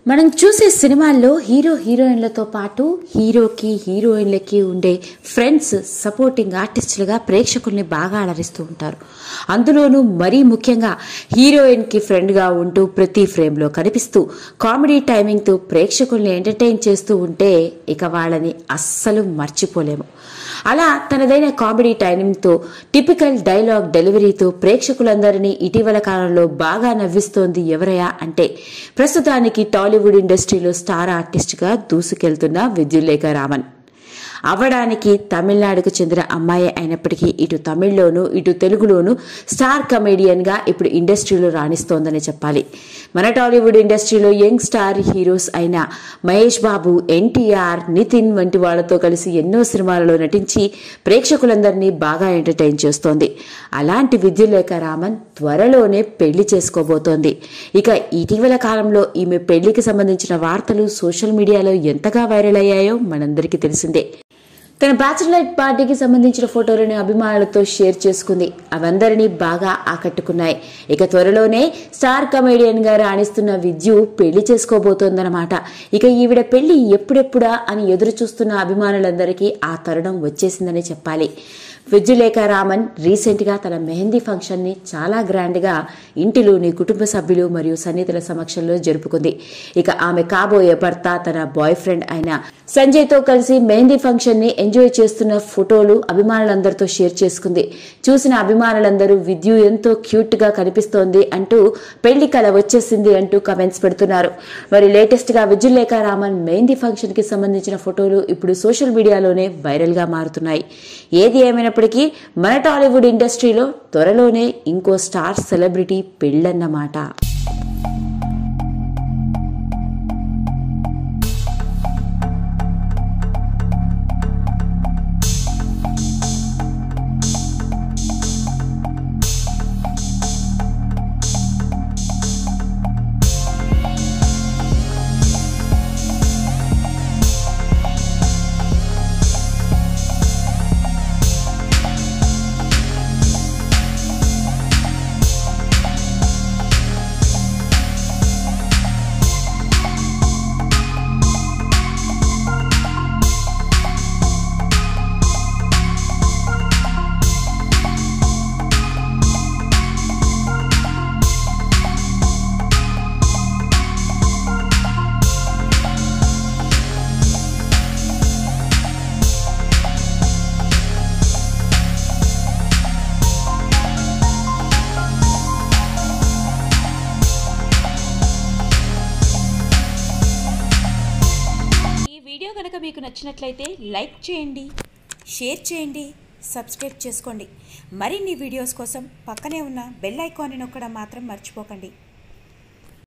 మనం చూసే సినిమాల్లో హీరో హీరోయిన్లతో పాటు హీరోకి హీరోయిన్లకి ఉండే ఫ్రెండ్స్ సపోర్టింగ్ ఆర్టిస్టులుగా ప్రేక్షకుల్ని బాగా అలరిస్తూ ఉంటారు అందులోనూ మరీ ముఖ్యంగా హీరోయిన్కి ఫ్రెండ్గా ఉంటూ ప్రతి ఫ్రేమ్లో కనిపిస్తూ కామెడీ టైమింగ్తో ప్రేక్షకుల్ని ఎంటర్టైన్ చేస్తూ ఉంటే ఇక వాళ్ళని అస్సలు మర్చిపోలేము అలా తనదైన కామెడీ టైమింగ్తో టిపికల్ డైలాగ్ డెలివరీతో ప్రేక్షకులందరినీ ఇటీవల కాలంలో బాగా నవ్విస్తోంది ఎవరయ్యా అంటే ప్రస్తుతానికి టాలీవుడ్ ఇండస్ట్రీలో స్టార్ ఆర్టిస్ట్గా దూసుకెళ్తున్న విద్యుల్లేఖ రామన్ అవడానికి తమిళనాడుకు చెందిన అమ్మాయి అయినప్పటికీ ఇటు తమిళ్లోనూ ఇటు తెలుగులోనూ స్టార్ కమేడియన్గా ఇప్పుడు ఇండస్ట్రీలో రాణిస్తోందని చెప్పాలి మన టాలీవుడ్ ఇండస్ట్రీలో యంగ్ స్టార్ హీరోస్ అయిన మహేష్ బాబు ఎన్టీఆర్ నితిన్ వంటి వాళ్లతో కలిసి ఎన్నో సినిమాలలో నటించి ప్రేక్షకులందరినీ బాగా ఎంటర్టైన్ చేస్తోంది అలాంటి విద్యులేఖ రామన్ త్వరలోనే పెళ్లి చేసుకోబోతోంది ఇక ఇటీవల కాలంలో ఈమె పెళ్లికి సంబంధించిన వార్తలు సోషల్ మీడియాలో ఎంతగా వైరల్ అయ్యాయో మనందరికీ తెలిసిందే తన బ్యాచులర్ పార్టీకి సంబంధించిన ఫోటోలను అభిమానులతో షేర్ చేసుకుంది అవందరినీ బాగా ఆకట్టుకున్నాయి ఇక త్వరలోనే స్టార్ కమేడియన్ గా రాణిస్తున్న విద్యు పెళ్లి చేసుకోబోతోందన్నమాట ఇక ఈవిడ పెళ్లి ఎప్పుడెప్పుడా అని ఎదురు చూస్తున్న అభిమానులందరికీ ఆ తరుణం వచ్చేసిందని చెప్పాలి విద్యులేఖ రామన్ రీసెంట్ గా తన మెహందీ ఫంక్షన్ ని చాలా గ్రాండ్ గా ఇంటిలోని కుటుంబ సభ్యులు మరియు సన్నిహితుల సమక్షంలో జరుపుకుంది ఇక ఆమె కాబోయే భర్త తన బాయ్ ఫ్రెండ్ అయిన సంజయ్ తో కలిసి మెహందీ ఫంక్షన్ ని ఎంజాయ్ చేస్తున్న ఫోటోలు అభిమానులందరితో షేర్ చేసుకుంది చూసిన అభిమానులందరూ విద్యు ఎంతో క్యూట్ గా కనిపిస్తోంది అంటూ పెళ్లి కల వచ్చేసింది అంటూ కమెంట్స్ పెడుతున్నారు మరి లేటెస్ట్ గా విద్యులేఖ రామన్ మెహందీ ఫంక్షన్ కి సంబంధించిన ఫోటోలు ఇప్పుడు సోషల్ మీడియాలోనే వైరల్ గా మారుతున్నాయి ఏది ఏమైనప్పటికీ మన టాలీవుడ్ ఇండస్ట్రీలో త్వరలోనే ఇంకో స్టార్ సెలబ్రిటీ పెళ్ళన్నమాట ఈ వీడియో కనుక మీకు నచ్చినట్లయితే లైక్ చేయండి షేర్ చేయండి సబ్స్క్రైబ్ చేసుకోండి మరిన్ని వీడియోస్ కోసం పక్కనే ఉన్న బెల్ ఐకాన్ని నొక్కడం మాత్రం మర్చిపోకండి